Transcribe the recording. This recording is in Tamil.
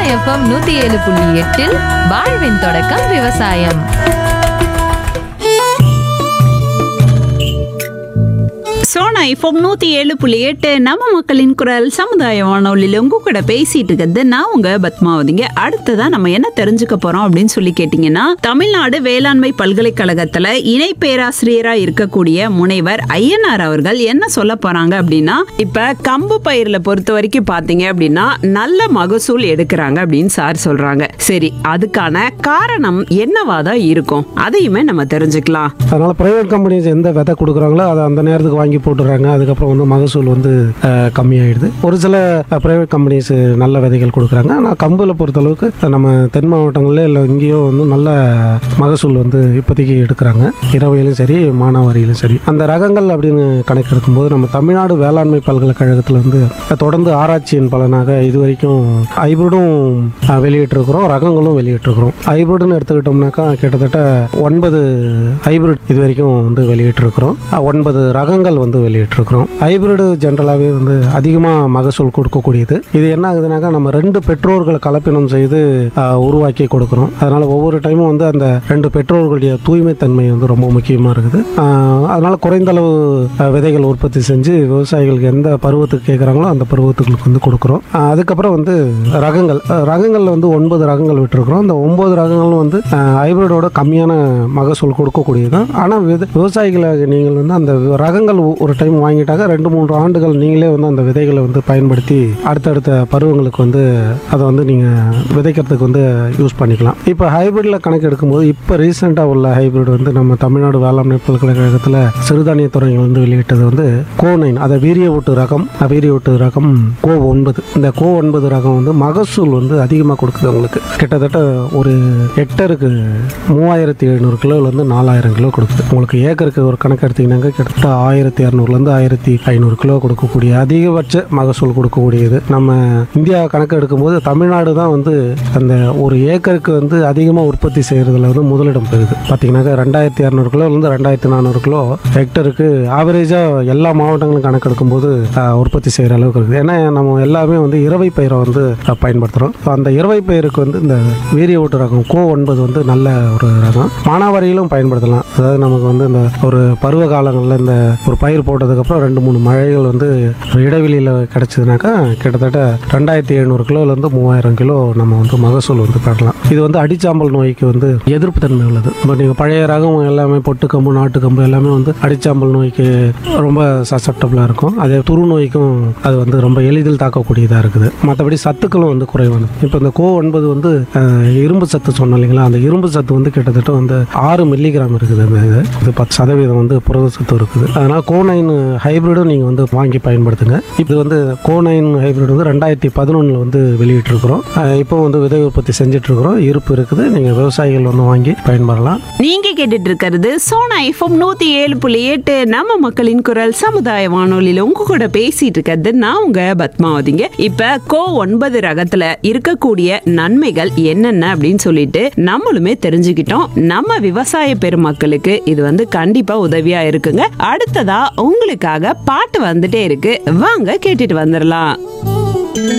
எஃப்எம் நூத்தி ஏழு புள்ளி எட்டில் வாழ்வின் தொடக்கம் விவசாயம் சோனா இப்போ நூத்தி ஏழு புள்ளி எட்டு நம்ம மக்களின் குரல் சமுதாய வானொலியில் உங்க கூட பேசிட்டு இருக்கிறது நான் உங்க பத்மாவதிங்க அடுத்ததா நம்ம என்ன தெரிஞ்சுக்க போறோம் அப்படின்னு சொல்லி கேட்டீங்கன்னா தமிழ்நாடு வேளாண்மை பல்கலைக்கழகத்துல இணை பேராசிரியரா இருக்கக்கூடிய முனைவர் ஐயனார் அவர்கள் என்ன சொல்ல போறாங்க அப்படின்னா இப்ப கம்பு பயிர்ல பொறுத்த வரைக்கும் பாத்தீங்க அப்படின்னா நல்ல மகசூல் எடுக்கிறாங்க அப்படின்னு சார் சொல்றாங்க சரி அதுக்கான காரணம் என்னவா தான் இருக்கும் அதையுமே நம்ம தெரிஞ்சுக்கலாம் அதனால பிரைவேட் கம்பெனிஸ் எந்த விதை கொடுக்குறாங்களோ அதை அந்த நேரத்துக்கு வாங்கி போட்டுடுறாங்க அதுக்கப்புறம் வந்து மகசூல் வந்து அஹ், கம்மியாயிடுது ஒரு சில பிரைவேட் கம்பெனிஸ் நல்ல விதைகள் கொடுக்குறாங்க ஆனால் கம்பில் பொறுத்தளவுக்கு நம்ம தென் மாவட்டங்களில் இல்லை இங்கேயோ வந்து நல்ல மகசூல் வந்து இப்போதைக்கு எடுக்கிறாங்க இரவையிலும் சரி மானாவாரியிலும் சரி அந்த ரகங்கள் அப்படின்னு கணக்கெடுக்கும்போது நம்ம தமிழ்நாடு வேளாண்மை பல்கலைக்கழகத்தில் வந்து தொடர்ந்து ஆராய்ச்சியின் பலனாக இது வரைக்கும் ஹைபிரிடும் அஹ், வெளியிட்டிருக்கிறோம் ரகங்களும் வெளியிட்டிருக்கிறோம் ஹைபிரிட்னு எடுத்துக்கிட்டோம்னாக்கா கிட்டத்தட்ட ஒன்பது ஹைபிரிட் இது வரைக்கும் வந்து வெளியிட்டிருக்கிறோம் அஹ், ஒன்பது ரகங்கள் வந்து வெளியிட்டிருக்கிறோம் ஹைபிரிடு ஜென்ரலாகவே வந்து அதிகமாக மகசூல் கொடுக்கக்கூடியது இது என்ன ஆகுதுனாக்கா நம்ம ரெண்டு பெற்றோர்களை கலப்பினம் செய்து அஹ், உருவாக்கி கொடுக்குறோம் அதனால ஒவ்வொரு டைமும் வந்து அந்த ரெண்டு பெற்றோர்களுடைய தூய்மைத்தன்மை வந்து ரொம்ப முக்கியமாக இருக்குது அஹ், அதனால குறைந்த அளவு அஹ், விதைகள் உற்பத்தி செஞ்சு விவசாயிகளுக்கு எந்த பருவத்துக்கு கேட்குறாங்களோ அந்த பருவத்துக்கு வந்து கொடுக்குறோம் அஹ், அதுக்கப்புறம் வந்து ரகங்கள் அஹ், ரகங்கள்ல வந்து ஒன்பது ரகங்கள் விட்டுருக்குறோம் இந்த ஒன்பது ரகங்களும் வந்து ஹைபிரிடோட கம்மியான மகசூல் கொடுக்கக்கூடியது தான் ஆனால் விவசாயிகளாக நீங்கள் வந்து அந்த ரகங்கள் ஒ- ஒரு டைம் வாங்கிட்டாக்க ரெண்டு மூன்று ஆண்டுகள் நீங்களே வந்து அந்த விதைகளை வந்து பயன்படுத்தி அடுத்தடுத்த பருவங்களுக்கு வந்து அதை வந்து நீங்கள் விதைக்கிறதுக்கு வந்து யூஸ் பண்ணிக்கலாம் இப்போ ஹைபிரிடில் கணக்கு எடுக்கும்போது இப்போ ரீசெண்டாக உள்ள ஹைபிரிட் வந்து நம்ம தமிழ்நாடு வேளாண்மை பல்கலைக்கழகத்தில் சிறுதானிய துறைகள் வந்து வெளியிட்டது வந்து கோ நைன் அதை வீரிய ஊட்டு ரகம் அஹ் வீரிய ஊட்டு ரகம் கோ ஒன்பது இந்த கோ ஒன்பது ரகம் வந்து மகசூல் வந்து அதிகமாக கொடுக்குது உங்களுக்கு கிட்டத்தட்ட ஒரு ஹெக்டருக்கு மூவாயிரத்தி எழுநூறு கிலோலேருந்து நாலாயிரம் கிலோ கொடுக்குது உங்களுக்கு ஏக்கருக்கு ஒரு கணக்கு எடுத்தீங்கன்னாக்க கிட்டத்தட்ட ஆயிரத்தி இரநூறுலேருந்து ஆயிரத்தி ஐநூறு கிலோ கொடுக்கக்கூடிய அதிகபட்ச மகசூல் கொடுக்கக்கூடியது நம்ம இந்தியா கணக்கு எடுக்கும்போது தமிழ்நாடு தான் வந்து அந்த ஒரு ஏக்கருக்கு வந்து அதிகமாக உற்பத்தி செய்கிறதுல வந்து முதலிடம் பெறுது பார்த்தீங்கன்னாக்கா ரெண்டாயிரத்தி இரநூறு கிலோலேருந்து ரெண்டாயிரத்தி நானூறு கிலோ ஹெக்டருக்கு ஆவரேஜாக எல்லா மாவட்டங்களும் கணக்கு எடுக்கும்போது ஆஹ், உற்பத்தி செய்கிற அளவுக்கு இருக்குது ஏன்னா நம்ம எல்லாமே வந்து இரவை பயிரை வந்து ஆஹ், பயன்படுத்துகிறோம் ஸோ அந்த இரவை பயிருக்கு வந்து இந்த வீரிய ஊட்டு ரகம் கோ ஒன்பது வந்து நல்ல ஒரு ரகம் மானாவாரியிலும் பயன்படுத்தலாம் அதாவது நமக்கு வந்து இந்த ஒரு பருவ காலங்களில் இந்த ஒரு பயிர் போட்டதுக்கப்புறம் ரெண்டு மூணு மழைகள் வந்து ஒரு இடைவெளியில் கிடைச்சதுனாக்கா கிட்டத்தட்ட ரெண்டாயிரத்தி எழுநூறு கிலோலேருந்து மூவாயிரம் கிலோ நம்ம வந்து மகசூல் வந்து பெறலாம் இது வந்து அடிச்சாம்பல் நோய்க்கு வந்து எதிர்ப்பு தன்மை உள்ளது இப்போ நீங்கள் பழைய ரகம் எல்லாமே பொட்டு கம்பு நாட்டு கம்பு எல்லாமே வந்து அடிச்சாம்பல் நோய்க்கு ரொம்ப சசப்டபுளாக இருக்கும் அதே துரு நோய்க்கும் அது வந்து ரொம்ப எளிதில் தாக்கக்கூடியதாக இருக்குது மற்றபடி சத்துக்களும் வந்து குறைவானது இப்போ இந்த கோ ஒன்பது வந்து அஹ், இரும்பு சத்து சொன்னோம் இல்லைங்களா அந்த இரும்பு சத்து வந்து கிட்டத்தட்ட வந்து ஆறு மில்லிகிராம் இருக்குது அந்த இது இது பத்து சதவீதம் வந்து புரத சத்து இருக்குது அதனால் கோ நைன் ஹைபிரிடும் நீங்கள் வந்து வாங்கி பயன்படுத்துங்க இது வந்து கோ நைன் ஹைபிரிட் வந்து ரெண்டாயிரத்தி பதினொன்றில் வந்து வெளியிட்டிருக்கிறோம் அஹ், இப்போ வந்து விதை உற்பத்தி செஞ்சுட்டு இருக்கிறோம் இருப்பு இருக்குது நீங்கள் விவசாயிகள் வந்து வாங்கி பயன்பெறலாம் நீங்க கேட்டுட்டு இருக்கிறது சோனா எஃப்எம் நூத்தி ஏழு புள்ளி எட்டு நம்ம மக்களின் குரல் சமுதாய வானொலியில உங்க கூட பேசிட்டு இருக்கிறது நான் உங்க பத்மாவதிங்க இப்ப கோ ஒன்பது ரகத்துல இருக்கக்கூடிய நன்மைகள் என்னென்ன அப்படின்னு சொல்லிட்டு நம்மளுமே தெரிஞ்சுக்கிட்டோம் நம்ம விவசாய பெருமக்களுக்கு இது வந்து கண்டிப்பா உதவியா இருக்குங்க அடுத்ததா உங்களுக்காக பாட்டு வந்துட்டே இருக்கு வாங்க கேட்டுட்டு வந்துடலாம்